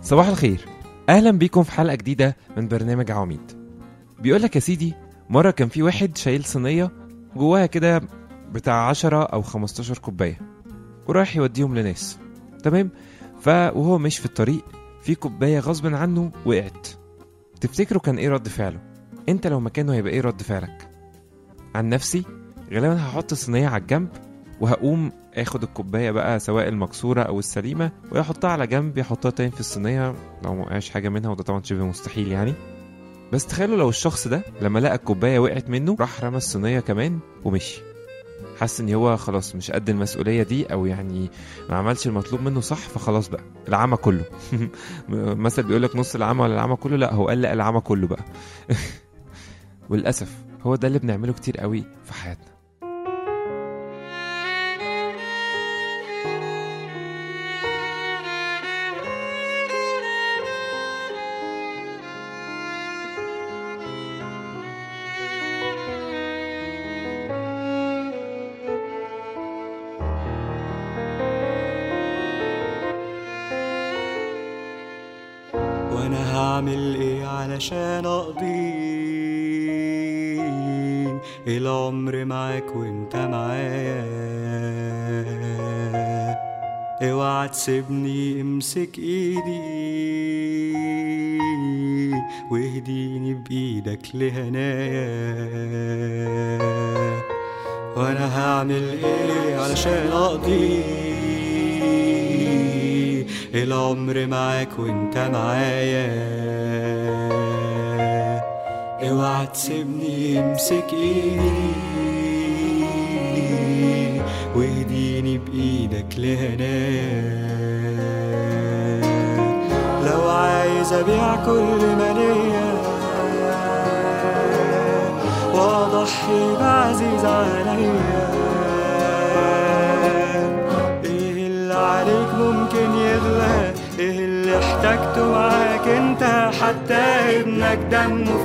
صباح الخير اهلا بيكم في حلقه جديده من برنامج عواميد بيقول لك يا سيدي مره كان في واحد شايل صينيه جواها كده بتاع 10 او 15 كوبايه ورايح يوديهم لناس تمام فوهو ماشي في الطريق في كوبايه غصب عنه وقعت تفتكروا كان ايه رد فعله انت لو مكانه هيبقى ايه رد فعلك عن نفسي غالبا هحط الصينيه على الجنب وهقوم اخد الكوبايه بقى سواء المكسوره او السليمه واحطها على جنب يحطها تاني في الصينيه لو ما وقعش حاجه منها وده طبعا شبه مستحيل يعني بس تخيلوا لو الشخص ده لما لقى الكوبايه وقعت منه راح رمى الصينيه كمان ومشي حس ان هو خلاص مش قد المسؤوليه دي او يعني ما عملش المطلوب منه صح فخلاص بقى العمى كله مثل بيقول لك نص العمى ولا العمى كله لا هو قال لا العمى كله بقى وللاسف هو ده اللي بنعمله كتير قوي في حياتنا وانا هعمل ايه علشان اقضي العمر معاك وانت معايا اوعى تسيبني امسك ايدي واهديني بايدك لهنايا وانا هعمل ايه علشان اقضي العمر معاك وانت معايا اوعى تسيبني امسك ايدي واهديني بايدك لهنايا لو عايز ابيع كل ما ليا واضحي بعزيز عليا ايه اللي عليك ممكن يغلى ايه اللي احتاجته معاك انت حتى ابنك دمه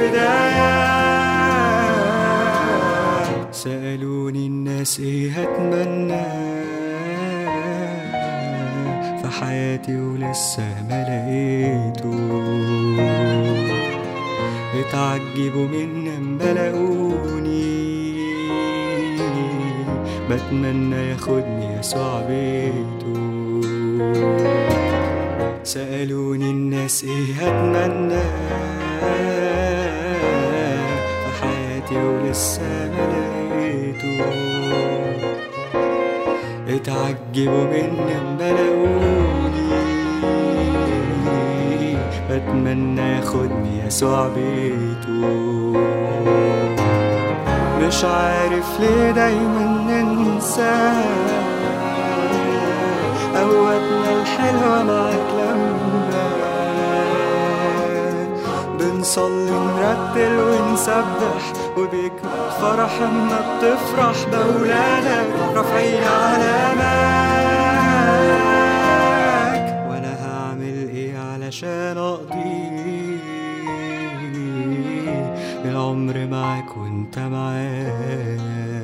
فداك سألوني الناس ايه هتمنى في حياتي ولسه ما لقيته اتعجبوا من اما لقوني بتمنى ياخدني يسوع بيته سألوني الناس ايه هتمنى في حياتي ولسه ما لقيته اتعجبوا من اما لقوني بتمنى ياخدني يسوع بيته مش عارف ليه دايما ننسى قوتنا الحلوة معاك لما بنصلي نرتل ونسبح وبيكمل فرح اما بتفرح بأولادك رافعين علامك وانا هعمل ايه علشان اقضي العمر معاك وانت معايا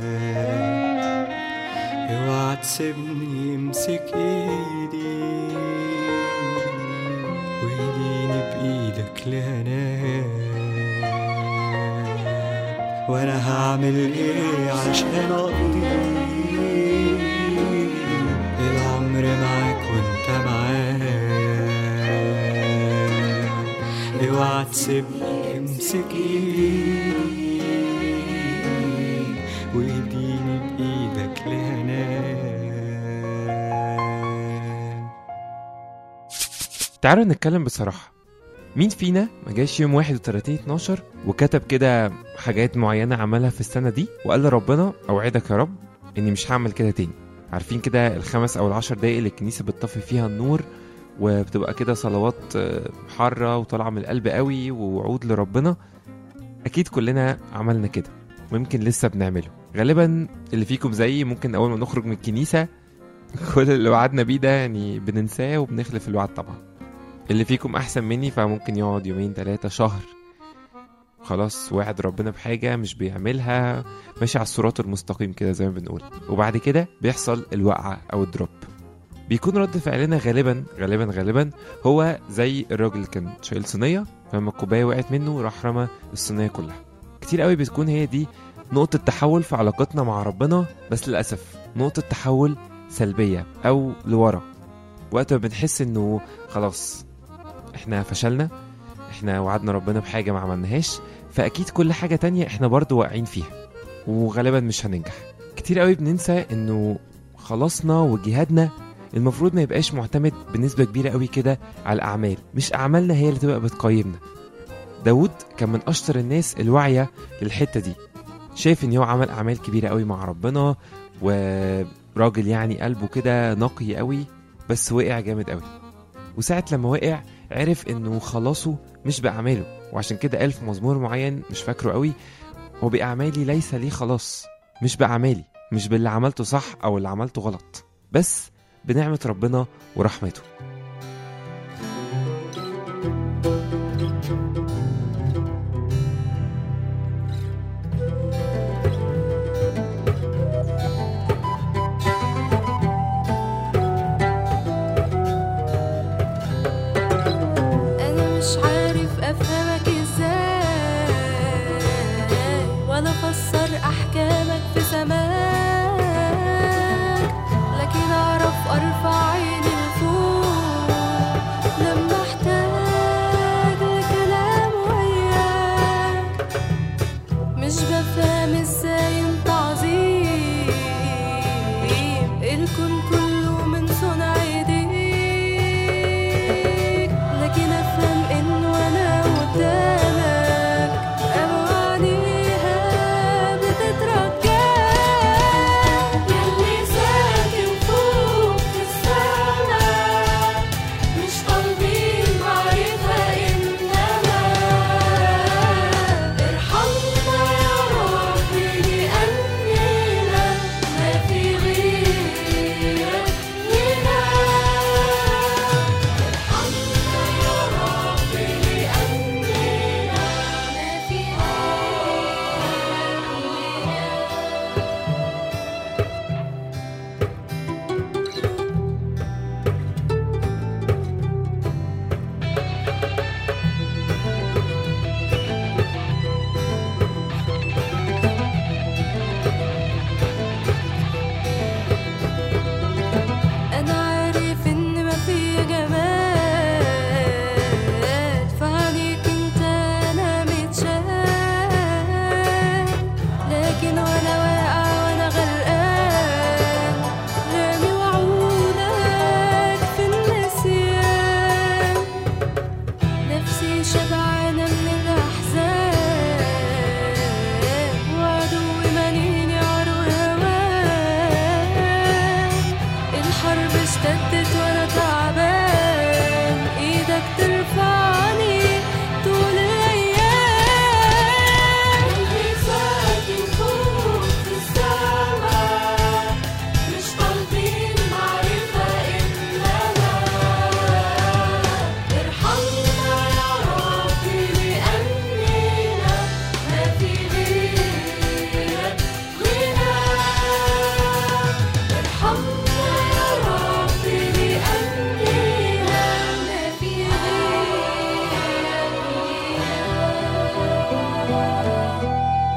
اوعى تسيبني امسك ايدي وايديني بايدك لهناك وانا هعمل ايه عشان اقضي العمر معاك وانت معايا اوعى تسيبني امسك ايدي واهديني بايدك لهناك تعالوا نتكلم بصراحة مين فينا ما جاش يوم 31 12 وكتب كده حاجات معينة عملها في السنة دي وقال لربنا أوعدك يا رب إني مش هعمل كده تاني عارفين كده الخمس أو العشر دقايق اللي الكنيسة بتطفي فيها النور وبتبقى كده صلوات آه، حارة وطالعة من القلب قوي ووعود لربنا أكيد كلنا عملنا كده ويمكن لسه بنعمله غالبا اللي فيكم زيي ممكن أول ما نخرج من الكنيسة كل اللي وعدنا بيه ده يعني بننساه وبنخلف الوعد طبعا اللي فيكم احسن مني فممكن يقعد يومين ثلاثة شهر خلاص وعد ربنا بحاجة مش بيعملها ماشي على الصراط المستقيم كده زي ما بنقول وبعد كده بيحصل الوقعة أو الدروب بيكون رد فعلنا غالبا غالبا غالبا هو زي الراجل اللي كان شايل صينيه فلما الكوبايه وقعت منه راح رمى الصينيه كلها كتير قوي بتكون هي دي نقطة تحول في علاقتنا مع ربنا بس للأسف نقطة تحول سلبية أو لورا وقت ما بنحس إنه خلاص إحنا فشلنا إحنا وعدنا ربنا بحاجة ما عملناهاش فأكيد كل حاجة تانية إحنا برضو واقعين فيها وغالبا مش هننجح كتير قوي بننسى إنه خلاصنا وجهادنا المفروض ما يبقاش معتمد بنسبة كبيرة قوي كده على الأعمال مش أعمالنا هي اللي تبقى بتقيمنا داود كان من أشطر الناس الواعية للحتة دي شايف ان هو عمل اعمال كبيره قوي مع ربنا وراجل يعني قلبه كده نقي قوي بس وقع جامد قوي وساعة لما وقع عرف انه خلاصه مش باعماله وعشان كده قال في مزمور معين مش فاكره قوي هو باعمالي ليس لي خلاص مش باعمالي مش باللي عملته صح او اللي عملته غلط بس بنعمة ربنا ورحمته انا مش عارف افهمك ازاي ولا افسر احكامك في سماك لكن اعرف ارفع عيني لفوق لما احتاج لكلام وياك مش بفهم ازاي انت عظيم الكون كله من صنع ايديك لكن افهم انه انا قدامك اوعديها بتترجاك يلي ساكن فوق في السماء مش طالبين معرفة إنما ارحمنا يا رب لأننا ما في غيرك لنا ارحمنا يا رب لأننا ما في غيرك لنا أنا عارف إن ما في جمال فعليك أنت أنا متشال لكن وأنا واقع وأنا غرقان رامي وعودك في النسيان نفسي شبعانة من الأحزان وعدوي ماليني عرو هوان الحرب اشتدت وانا تعبان ايدك ترفعني طول الايام اللي ساكن فوق في السماء مش طالبين معرفة إنما ارحمنا يا رب لأننا ما في غيرك غنى ارحمنا يا رب لأننا ما في غيرك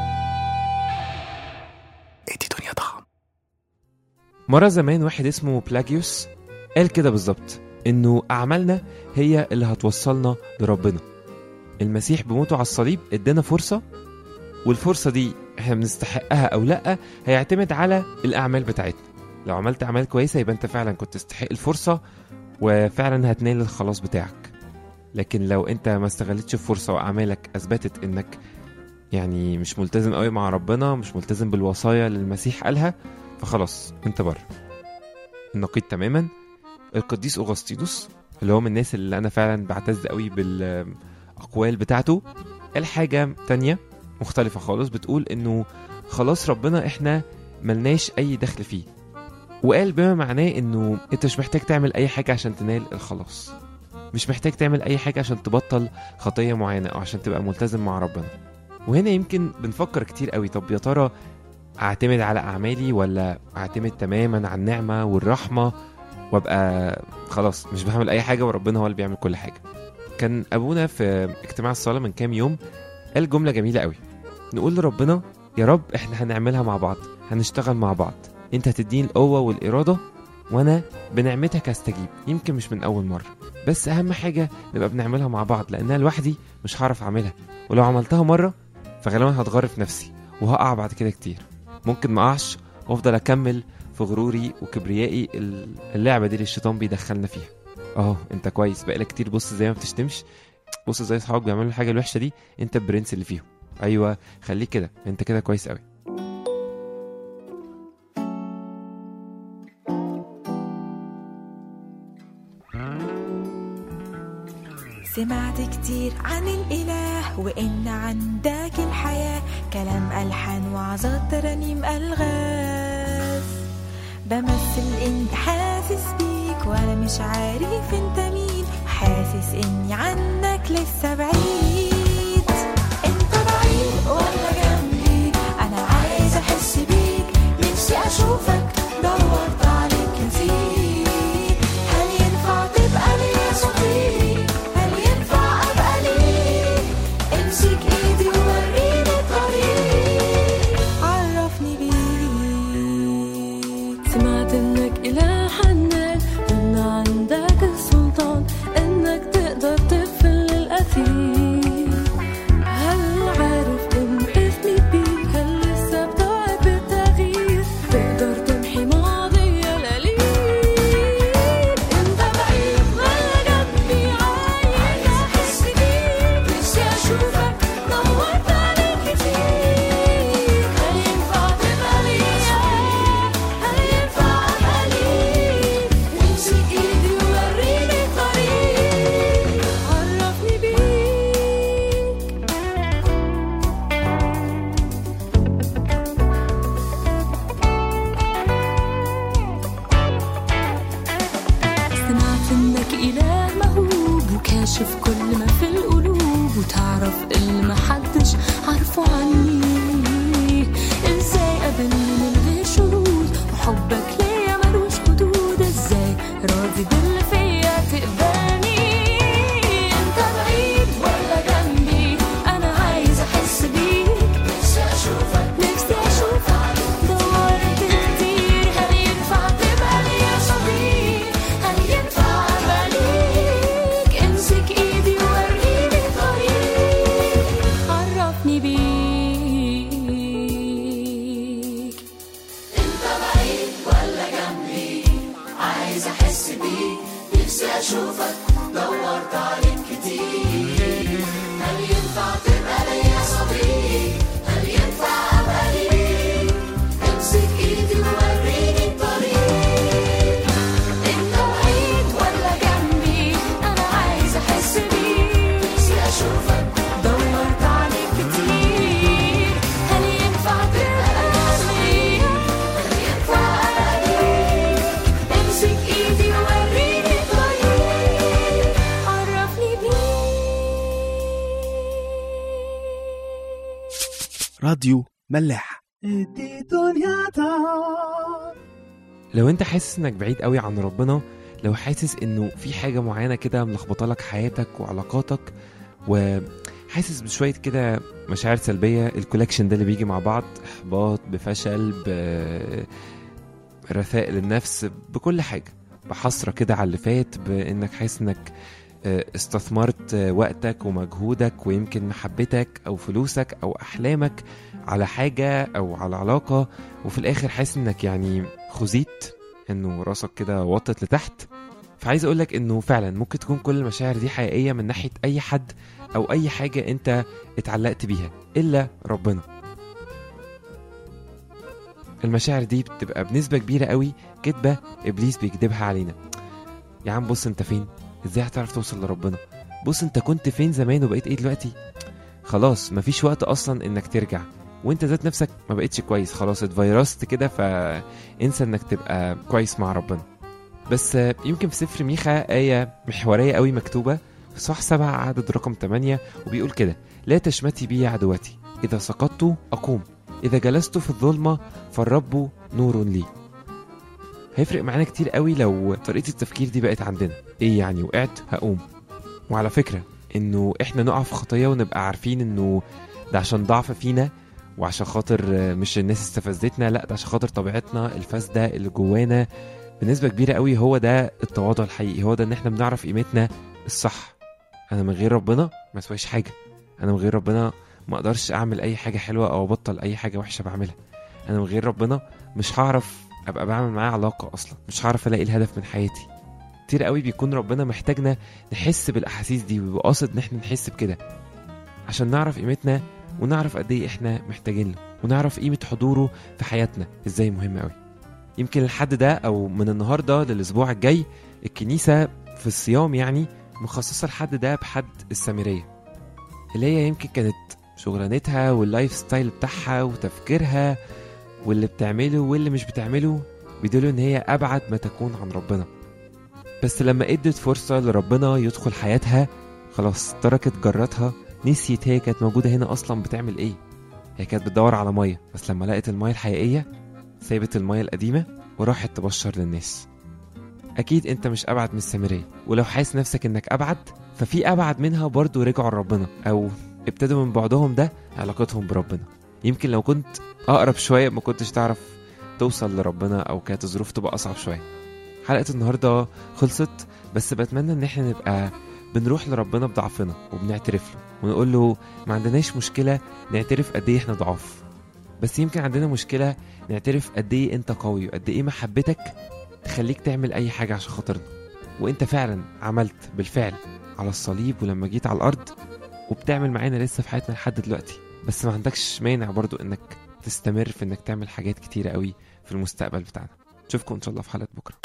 ادي دنيا طعم مرة زمان واحد اسمه بلاجيوس قال كده بالظبط إنه أعمالنا هي اللي هتوصلنا لربنا المسيح بموته على الصليب ادانا فرصة والفرصة دي احنا بنستحقها أو لأ هيعتمد على الأعمال بتاعتنا لو عملت أعمال كويسة يبقى أنت فعلا كنت تستحق الفرصة وفعلا هتنال الخلاص بتاعك لكن لو أنت ما استغلتش الفرصة وأعمالك أثبتت إنك يعني مش ملتزم قوي مع ربنا مش ملتزم بالوصايا اللي المسيح قالها فخلاص انت بره النقيض تماما القديس اغسطينوس اللي هو من الناس اللي انا فعلا بعتز قوي بالاقوال بتاعته قال حاجه تانية مختلفه خالص بتقول انه خلاص ربنا احنا ملناش اي دخل فيه وقال بما معناه انه انت مش محتاج تعمل اي حاجه عشان تنال الخلاص مش محتاج تعمل اي حاجه عشان تبطل خطيه معينه او عشان تبقى ملتزم مع ربنا وهنا يمكن بنفكر كتير قوي طب يا ترى اعتمد على اعمالي ولا اعتمد تماما على النعمه والرحمه وابقى خلاص مش بعمل اي حاجه وربنا هو اللي بيعمل كل حاجه كان ابونا في اجتماع الصلاه من كام يوم قال جمله جميله قوي نقول لربنا يا رب احنا هنعملها مع بعض هنشتغل مع بعض انت هتديني القوه والاراده وانا بنعمتك هستجيب يمكن مش من اول مره بس اهم حاجه نبقى بنعملها مع بعض لانها لوحدي مش هعرف اعملها ولو عملتها مره فغالبا هتغر في نفسي وهقع بعد كده كتير ممكن ما اقعش وافضل اكمل في غروري وكبريائي ال- اللعبه دي اللي الشيطان بيدخلنا فيها اه انت كويس بقالك كتير بص زي ما بتشتمش بص زي اصحابك بيعملوا الحاجه الوحشه دي انت البرنس اللي فيهم ايوه خليك كده انت كده كويس قوي سمعت كتير عن الإله وإن عندك الحياة كلام ألحان وعظات ترانيم ألغاز بمثل إني حاسس بيك وأنا مش عارف أنت مين حاسس إني عنك لسه بعيد أنت بعيد ولا جنبي أنا عايز أحس بيك نفسي أشوفك دورت عليك كتير هل ينفع تبقى ليا صديق هل ينفع أبقى ليك امسك إيدي ووريني الطريق عرفني بيك سمعت انك اله حنان وان عندك السلطان انك تقدر تغفر للأثيم هل عارف ان اسمي بيك هل لسه بتوعد بالتغيير تقدر تمحي ماضي القليل انت بعيد ولا جنبي عايز احس بيك نفسي اشوفك دورت عليك كتير هل ينفع تبقى ليا هل ينفع ابقى ليك امسك ايدي ووريني الطريق عرفني بيك سمعت انك اله مهوب وكاشف كل ما في القلوب وتعرف اللي محدش عارفه عني ازاي قابلني من غير شروط وحبك ليا ملوش حدود ازاي راضي باللي فيا تقبلني انت بعيد ولا جنبي انا عايز احس بيك نفسي اشوفك نفسي اشوفك دورت كتير هل ينفع تبقى ليا صديق هل ينفع ابقى ليك امسك ايدي ووريني الطريق عرفني بيك انت بعيد ولا جنبي عايز احس بيك نفسي اشوفك دورت عليك كتير هل ينفع تبقى ليا صديق هل ينفع ابقى ليك امسك ايدي ووريني الطريق انت بعيد ولا جنبي انا عايز احس بيك نفسي اشوفك دورت عليك كتير هل ينفع تبقى ليا هل ينفع ابقى ليك امسك ايدي ووريني الطريق عرفني بيك راديو ملاح لو انت حاسس انك بعيد قوي عن ربنا لو حاسس انه في حاجه معينه كده ملخبطه لك حياتك وعلاقاتك وحاسس بشويه كده مشاعر سلبيه الكولكشن ده اللي بيجي مع بعض احباط بفشل برثاء للنفس بكل حاجه بحسره كده على اللي فات بانك حاسس انك آه، استثمرت آه، وقتك ومجهودك ويمكن محبتك او فلوسك او احلامك على حاجه او على علاقه وفي الاخر حاسس انك يعني خزيت انه راسك كده وطت لتحت فعايز اقولك انه فعلا ممكن تكون كل المشاعر دي حقيقيه من ناحيه اي حد او اي حاجه انت اتعلقت بيها الا ربنا المشاعر دي بتبقى بنسبه كبيره قوي كدبه ابليس بيكدبها علينا يا عم بص انت فين ازاي هتعرف توصل لربنا بص انت كنت فين زمان وبقيت ايه دلوقتي خلاص مفيش وقت اصلا انك ترجع وانت ذات نفسك ما بقتش كويس خلاص اتفيرست كده فانسى انك تبقى كويس مع ربنا بس آه، يمكن في سفر ميخا آية محورية قوي مكتوبة في صح سبعة عدد رقم 8 وبيقول كده لا تشمتي بي يا عدوتي إذا سقطت أقوم إذا جلست في الظلمة فالرب نور لي هيفرق معانا كتير قوي لو طريقه التفكير دي بقت عندنا ايه يعني وقعت هقوم وعلى فكره انه احنا نقع في خطيه ونبقى عارفين انه ده عشان ضعف فينا وعشان خاطر آه، مش الناس استفزتنا لا ده عشان خاطر طبيعتنا الفاسده اللي جوانا بنسبه كبيره قوي هو ده التواضع الحقيقي هو ده ان احنا بنعرف قيمتنا الصح انا من غير ربنا ما اسواش حاجه انا من غير ربنا ما اقدرش اعمل اي حاجه حلوه او ابطل اي حاجه وحشه بعملها انا من غير ربنا مش هعرف ابقى بعمل معاه علاقه اصلا مش هعرف الاقي الهدف من حياتي كتير قوي بيكون ربنا محتاجنا نحس بالاحاسيس دي ويبقى قاصد ان احنا نحس بكده عشان نعرف قيمتنا ونعرف قد ايه احنا محتاجين له ونعرف قيمه حضوره في حياتنا ازاي مهم قوي يمكن الحد ده او من النهارده للاسبوع الجاي الكنيسه في الصيام يعني مخصصه الحد ده بحد السامريه اللي هي يمكن كانت شغلانتها واللايف ستايل بتاعها وتفكيرها واللي بتعمله واللي مش بتعمله بيدلوا ان هي ابعد ما تكون عن ربنا بس لما ادت فرصة لربنا يدخل حياتها خلاص تركت جراتها نسيت هي كانت موجودة هنا أصلا بتعمل إيه هي كانت بتدور على مية بس لما لقت المية الحقيقية سابت المية القديمة وراحت تبشر للناس أكيد أنت مش أبعد من السامرية ولو حاسس نفسك إنك أبعد ففي أبعد منها برضو رجعوا لربنا أو ابتدوا من بعدهم ده علاقتهم بربنا يمكن لو كنت أقرب شوية ما كنتش تعرف توصل لربنا أو كانت الظروف تبقى أصعب شوية حلقة النهاردة خلصت بس بتمنى إن احنا نبقى بنروح لربنا بضعفنا وبنعترف له ونقول له ما عندناش مشكلة نعترف قد إيه احنا ضعاف بس يمكن عندنا مشكلة نعترف قد إيه أنت قوي وقد إيه محبتك تخليك تعمل أي حاجة عشان خاطرنا وأنت فعلا عملت بالفعل على الصليب ولما جيت على الأرض وبتعمل معانا لسه في حياتنا لحد دلوقتي بس ما عندكش مانع برضو إنك تستمر في إنك تعمل حاجات كتيرة قوي في المستقبل بتاعنا نشوفكم إن شاء الله في حلقة بكرة